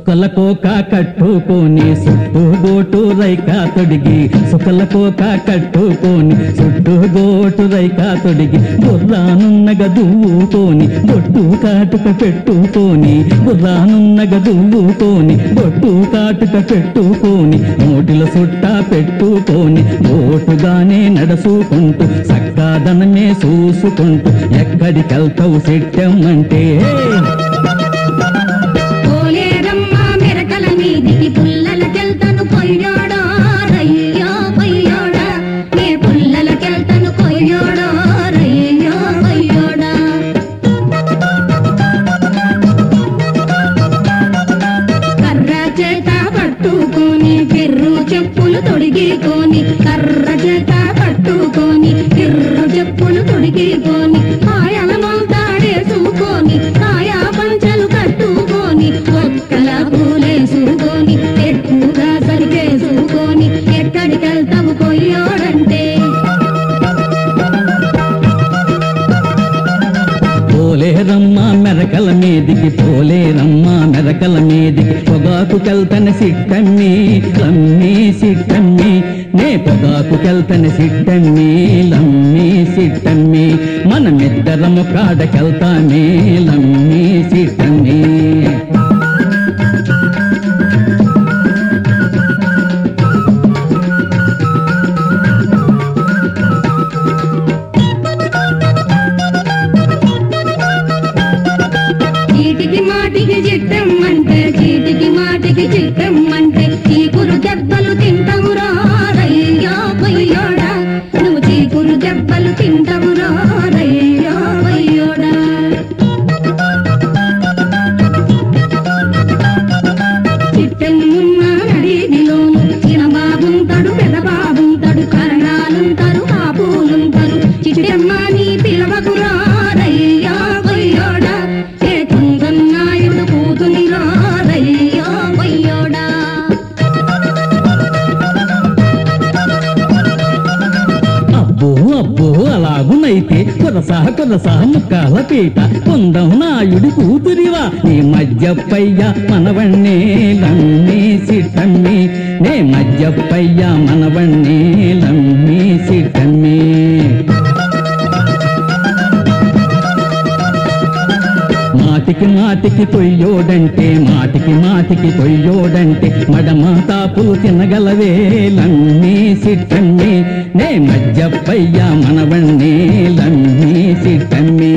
సుకల కోక కట్టుకొని సుట్టు గోటు రైక తొడిగి సుకల కోక కట్టుకొని సుట్టు గోటు రైక తొడిగి బుర్రానున్నగ దువ్వుకొని బొట్టు కాటుక పెట్టుకొని బుర్రానున్నగ దువ్వుకొని బొట్టు కాటుక పెట్టుకొని నోటిలో సుట్ట పెట్టుకొని ఓటుగానే నడుచుకుంటూ సక్కాదనమే చూసుకుంటూ ఎక్కడికెళ్తావు సెట్టమ్మంటే పోలేరమ్మ మెరకల మీదికి పుల్లలకెళ్తను కొయ్యోడో రయ్యో కొయ్యోడా నే పుల్లలకెళ్తను కొయ్యోడో రయ్యో కొయ్యోడా కర్ర చేత పట్టుకొని కిర్రు చెప్పులు తొడిగికొని కర్ర చేత పట్టుకొని కిర్రు చెప్పులు తొడిగికొని కాయల మౌతాడేసుకొని కాయా పంచలు కట్టుకొని ఒక్కల పూలేసుకొని ఎక్కువగా సరికేసుకొని ఎక్కడికెళ్తావు కొయ్యోడంటే పోలేరమ్మ మెరకల మీదికి పోలేరమ్మ మెరకల మీదికి పొగాకు కెల్తని సిట్టమ్మి లమ్మి సిట్టమ్మి నే పొగాకు కెల్తని సిట్టమ్మి లమ్మి సిట్టమ్మి మనమిద్దరము కాడకెళ్తామే లమ్మి సిట్టమ్మి చీటికి మాటికి చిట్టమ్మంటే చీటికి మాటికి చిట్టమ్మంటే చీకురు దెబ్బలు తింటవురా రయ్యో పొయ్యోడా నువ్వు చీకురు దెబ్బలు తింటవురా రయ్యో పొయ్యోడా చిట్టమ్మున్న నడిదిలోను చిన్నబాబుంటాడు పెద్దబాబుంటాడు కరణాలుంటారు కాపులుంటారు చిట్టమ్మ నీ పిలవకురా రయ్యో పొయ్యోడా ఏ కుందన్నాయుడు కూతునిరా రయ్యో పొయ్యోడా అబ్బో అబ్బో అలాగునైతే కొరసా కొరసా ముక్కాల పీట కొందం నాయుడు కూతురివా నీ మధ్యపయ్య మనవణ్ణే లమ్మి సిట్టమ్మి నే మధ్యపయ్య మనవణ్ణే లమ్మి సిట్టమ్మి మాటికి మాటికి తొయ్యోడంటే మాటికి మాటికి తొయ్యోడంటే మడమ తాపులు తినగలవే లమ్మి సిట్టమ్మి నే మధ్యపయ్య మనవణ్ణి లమ్మి సిట్టమ్మి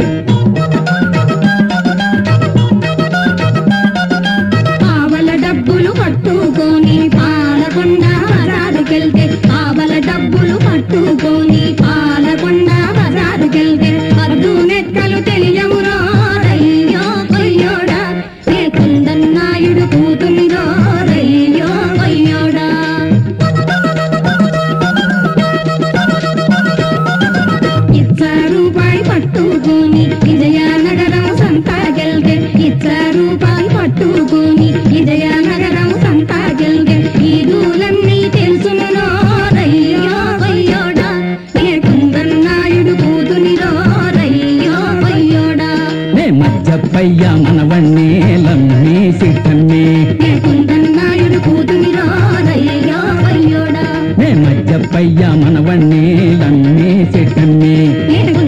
ఆవల డబ్బులు పట్టుకొని పాలకొండ వరాదుకెళ్తే ఆవల డబ్బులు పట్టుకొని పాలకొండ వరాదుకెళ్తే అర్ధు నెక్కలు తెలియమురో రయ్యో కొయ్యోడా ఏ కుందన్నాయుడు కూతుమిరో రయ్యో కొయ్యోడా ఇచ్చ రూపాయి పట్టుకొని విజయనగరం సంతాగెల్గే ఇచ్చ రూపాయి పట్టుకొని విజయనగరం సంతాగెల్గే ఈ దూలన్నీ తెలుసునునో రయ్యో వయ్యోడా ఏ కుందన్నాయుడు కూతునిరో రయ్యో వయ్యోడా నే మధ్యపయ్య మనవణ్ణి లమ్మి సిట్టమ్మి ఏ కుందన్నాయుడు కూతునిరో రయ్యో వయ్యోడా నే మధ్యపయ్య మనవణ్ణి లమ్మి సిట్టమ్మి ఏ